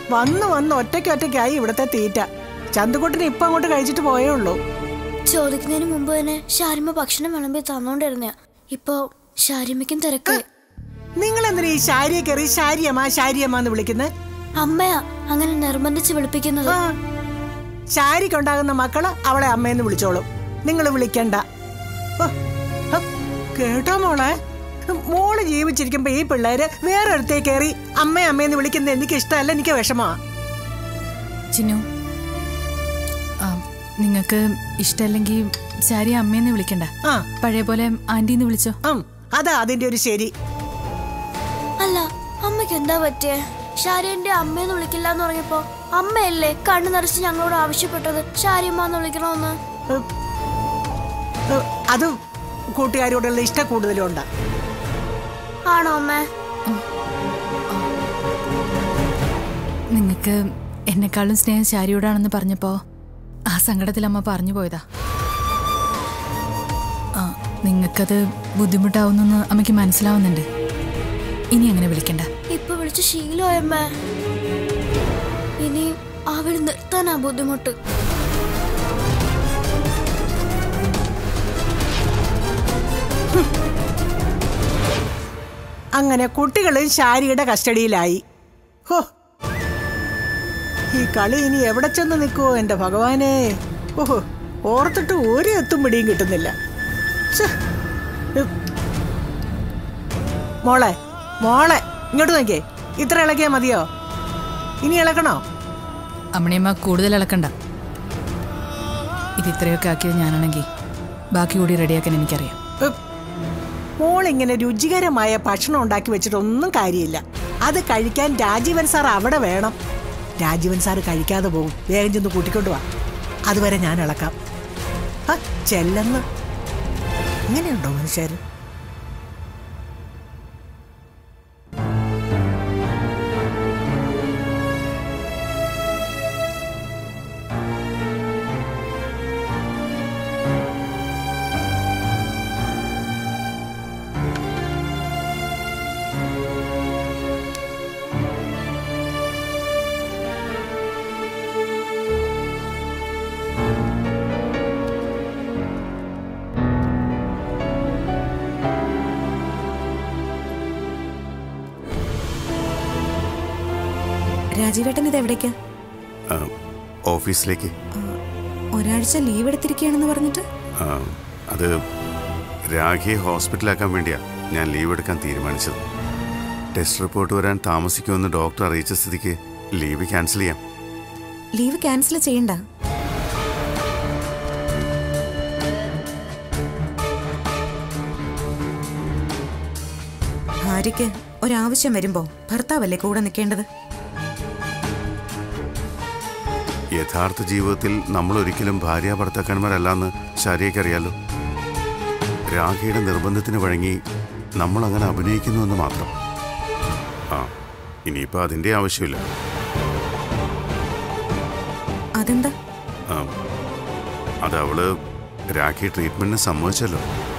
വന്ന് വന്ന് ഒറ്റയ്ക്ക് ഒറ്റയ്ക്കായി ഇവിടുത്തെ തീറ്റ ചന്തുകുട്ടിന് ഇപ്പൊ അങ്ങോട്ട് കഴിച്ചിട്ട് പോയേ ഉള്ളൂ ചോദിക്കുന്നതിന് മുമ്പ് തന്നെ ഷാരിമ ഭക്ഷണം വിളമ്പി തന്നോണ്ടിരുന്ന ഇപ്പൊ ഷാരിമയ്ക്കും തിരക്ക് നിങ്ങൾ എന്തിനാ ഈ ശാരിയെ കയറി ശാരിയമ്മ ശാരിയമ്മ എന്ന് വിളിക്കുന്നത് അമ്മയാ അങ്ങനെ നിർബന്ധിച്ച് വിളിപ്പിക്കുന്നത് ആ ശാരിക്കുണ്ടാകുന്ന മക്കള് അവളെ അമ്മയെന്ന് വിളിച്ചോളും നിങ്ങൾ വിളിക്കണ്ട ഓ, ഹ, കേട്ടോ മോളെ മോള് ജീവിച്ചിരിക്കുമ്പോ ഈ പിള്ളേര് വേറെ അടുത്തേ കയറി അമ്മ അമ്മയെന്ന് വിളിക്കുന്നത് എനിക്ക് ഇഷ്ടമല്ല എനിക്ക് വിഷമാ ചിന്നു ആ, നിങ്ങൾക്ക് ഇഷ്ടമല്ലെങ്കിൽ ശാരി അമ്മയെന്ന് വിളിക്കണ്ട ആ പഴയ പോലെ ആന്റിന്ന് വിളിച്ചോ ഉം, അതാ അതിന്റെ ഒരു ശരി അല്ല അമ്മയ്ക്ക് എന്താ പറ്റിയേ ഷാരി എന്റെ അമ്മയെന്ന് വിളിക്കില്ല എന്ന് പറഞ്ഞപ്പോ അമ്മയല്ലേ കണ്ണു നിറച്ച് ഞങ്ങളോട് ആവശ്യപ്പെട്ടത് ഷാരിയമ്മ എന്ന് വിളിക്കണമെന്ന് ഉം, ഉം, അത് കൂട്ടുകാരോടുള്ള ഇഷ്ടം കൂടുതലും ഉണ്ടാ ആണോ അമ്മേ നിങ്ങൾക്ക് എന്നെക്കാളും സ്നേഹം ശാരിയോടാണെന്ന് പറഞ്ഞപ്പോ ആ സങ്കടത്തിൽ അമ്മ പറഞ്ഞു പോയതാ ആ നിങ്ങൾക്കത് ബുദ്ധിമുട്ടാവുന്നെന്ന് അമ്മയ്ക്ക് മനസ്സിലാവുന്നുണ്ട് ഇനി അങ്ങനെ വിളിക്കണ്ട ഇപ്പൊ വിളിച്ച് ശീലമായമ്മേ ഇനി ആ വിളി നിർത്താനാ ബുദ്ധിമുട്ട് അങ്ങനെ കുട്ടികളും ശാരിയുടെ കസ്റ്റഡിയിലായി ഹോ ഈ കളി ഇനി എവിടെ ചെന്ന് നിൽക്കുവോ എന്റെ ഭഗവാനെ ഓഹോ ഓർത്തിട്ട് ഒരു എത്തും പിടിയും കിട്ടുന്നില്ല ഛെ. ഉം. മോളെ മോളെ ഇങ്ങോട്ട് നോക്കിയേ ഇത്ര ഇളക്കിയാ മതിയോ ഇനി ഇളക്കണോ അമ്മണിയമ്മ കൂടുതൽ ഇളക്കണ്ട ഇത് ഇത്രയൊക്കെ ആക്കിയത് ഞാനാണെങ്കിൽ ബാക്കി കൂടി റെഡിയാക്കാൻ എനിക്കറിയാം ഉം. മോളിങ്ങനെ രുചികരമായ ഭക്ഷണം ഉണ്ടാക്കി വെച്ചിട്ട് ഒന്നും കാര്യമില്ല അത് കഴിക്കാൻ രാജീവൻ സാർ അവിടെ വേണം രാജീവൻ സാർ കഴിക്കാതെ പോകും വേഗം ചെന്ന് കൂട്ടിക്കൊണ്ട് വാ അതുവരെ ഞാൻ ഇളക്കാം ആ ചെല്ലെന്ന് ഇങ്ങനെയുണ്ടോ മനുഷ്യർ രാജീവേട്ടൻ ഇത് എവിടേക്കാ ആ, ഓഫീസിലേക്ക് ഒരാഴ്ച ലീവ് എടുത്തിരിക്കുകയാണെന്ന് പറഞ്ഞിട്ട് ആ, അത് രാഖിയെ ഹോസ്പിറ്റലാക്കാൻ വേണ്ടിയാ ഞാൻ ലീവ് എടുക്കാൻ തീരുമാനിച്ചത് ടെസ്റ്റ് റിപ്പോർട്ട് വരാൻ താമസിക്കുമെന്ന് ഡോക്ടർ അറിയിച്ച സ്ഥിതിക്ക് ലീവ് ക്യാൻസൽ ചെയ്യാം ലീവ് ക്യാൻസൽ ചെയ്യണ്ട ഭാര്യയ്ക്ക് ഒരാവശ്യം വരുമ്പോ ഭർത്താവല്ലേ കൂടെ നിൽക്കേണ്ടത് യഥാർത്ഥ ജീവിതത്തിൽ നമ്മൾ ഒരിക്കലും ഭാര്യ ഭർത്താക്കന്മാരല്ലാന്ന് ശാരിയക്കറിയാലോ രാഖിയുടെ നിർബന്ധത്തിന് വഴങ്ങി നമ്മൾ അങ്ങനെ അഭിനയിക്കുന്നുവെന്ന് മാത്രം ആ ഇനിയിപ്പോൾ അതിൻ്റെ ആവശ്യമില്ല അതെന്താ ആ, അത് അവള് രാഖി ട്രീറ്റ്മെന്റിന് സമ്മതിച്ചല്ലോ